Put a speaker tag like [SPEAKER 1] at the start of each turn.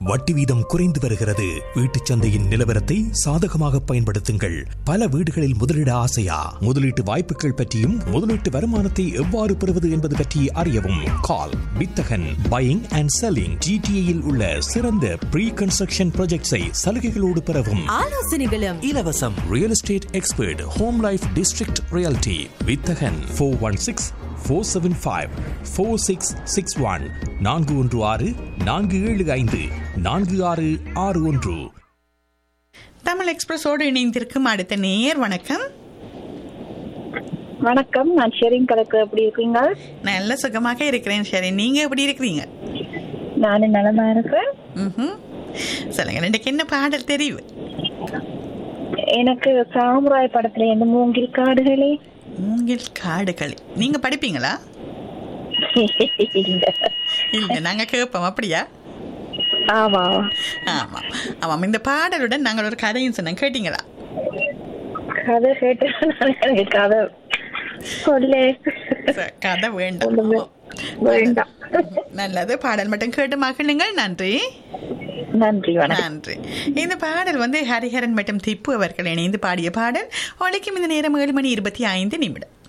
[SPEAKER 1] வட்டி வீதம் குறைந்து வருகிறது வீட்டுச் சந்தையின் நிலவரத்தை சாதகமாக பயன்படுத்துங்கள் பல வீடுகளில் முதலீட ஆசையா முதலீட்டு வாய்ப்புகள் பற்றியும் முதலீட்டு வருமானத்தை எவ்வாறு பெறுவது என்பது பற்றி அறியவும் கால் வித்தகன் பையிங் அண்ட் செல்லிங் ஜிடிஏயில் உள்ள சிறந்த ப்ரீ கன்ஸ்ட்ரக்ஷன் ப்ராஜெக்ட்ஸை சலுகைகளோடு பெறவும்
[SPEAKER 2] ஆலோசனைகளும்
[SPEAKER 1] இலவசம் real estate expert home life district reality வித்தகன் four one six four seven five four six six one நான்கு ஒன்று ஆறு நான்கு ஏழு ஐந்து நான்கு ஆறு ஆறு ஒன்று
[SPEAKER 3] தமிழ் எக்ஸ்பிரஸோடு இணைந்திருக்கும் அடுத்த நேர் வணக்கம்
[SPEAKER 4] வணக்கம் நான் ஷெரின் கலக்கு எப்படி இருக்கீங்க
[SPEAKER 3] நல்ல சுகமாக இருக்கிறேன் சரி நீங்க எப்படி இருக்கிறீங்க
[SPEAKER 4] நானும் நலமா இருக்கிறேன்
[SPEAKER 3] ம்ஹும். சொல்லுங்க ரெண்டுக்கு என்ன பாடல் தெரியும்
[SPEAKER 4] எனக்கு சாமுராய் படத்துல இருந்து மூங்கில் காடுகளே
[SPEAKER 3] மூங்கில் காடுகள் நீங்க படிப்பீங்களா
[SPEAKER 4] இல்ல.
[SPEAKER 3] இல்ல நாங்க கேட்போம் அப்படியா
[SPEAKER 4] ஆமா
[SPEAKER 3] ஆமாம் ஆமாம் இந்த பாடலுடன் நாங்கள் ஒரு கதையும் சொன்னோம் கேட்டீங்களா
[SPEAKER 4] கதை கேட்டு எனக்கு கதை சொல்லு
[SPEAKER 3] ச- கதை வேண்டாம்
[SPEAKER 4] ஒண்ணுமே
[SPEAKER 3] ஆமாம்.
[SPEAKER 4] வேண்டாம்
[SPEAKER 3] நல்லது பாடல் மட்டும் கேட்டு மகிழுங்கள் நன்றி
[SPEAKER 4] நன்றி வணக்கம்
[SPEAKER 3] நன்றி இந்த பாடல் வந்து ஹரிஹரன் மற்றும் திப்பு அவர்கள் இணைந்து பாடிய பாடல் ஒழிக்கும் இந்த நேரம் ஏழு மணி இருபத்தி ஐந்து நிமிடம்